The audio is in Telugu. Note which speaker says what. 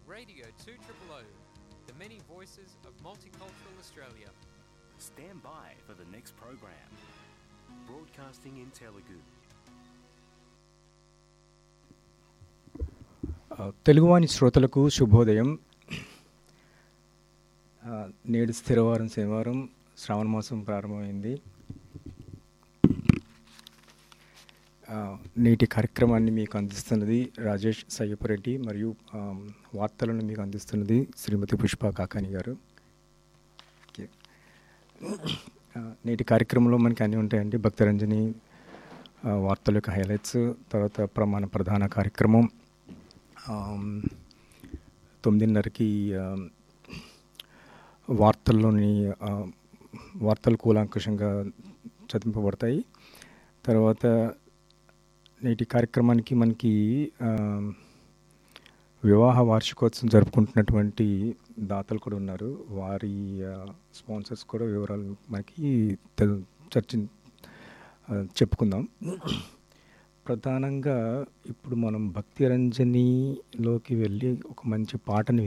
Speaker 1: Radio 2 the many voices of multicultural Australia.
Speaker 2: Stand by for the next program. Broadcasting in Telugu.
Speaker 3: ఆ, తెలుగువాణి శ్రోతలకు శుభోదయం ఆ, నేడు స్థిరవారం శనివారం శ్రావణ మాసం ప్రారంభమైంది ఆ, నేటి కార్యక్రమాన్ని మీకు అందిస్తున్నది రాజేష్ సయ్యపరెడ్డి మరియు ఆ, వార్తలను మీకు అందిస్తున్నది శ్రీమతి పుష్ప కాకాని గారు ఓకే. ఆ, నేటి కార్యక్రమంలో మనకి అన్నీ ఉంటాయండి భక్తరంజని ఆ, వార్తల యొక్క హైలైట్స్ తర్వాత ప్రమాణ ప్రధాన కార్యక్రమం ఆమ్, తొమ్మిదిన్నరకి ఆమ్, వార్తల్లోని ఆ, వార్తలు కూలాంకుషంగా చదింపబడతాయి తర్వాత నేటి కార్యక్రమానికి మనకి ఆమ్, వివాహ వార్షికోత్సవం జరుపుకుంటున్నటువంటి దాతలు కూడా ఉన్నారు వారి స్పాన్సర్స్ కూడా వివరాలు మనకి తెల్- చర్చి ఆ, చెప్పుకుందాం ప్రధానంగా ఇప్పుడు మనం భక్తి రంజనిలోకి వెళ్ళి ఒక మంచి పాటని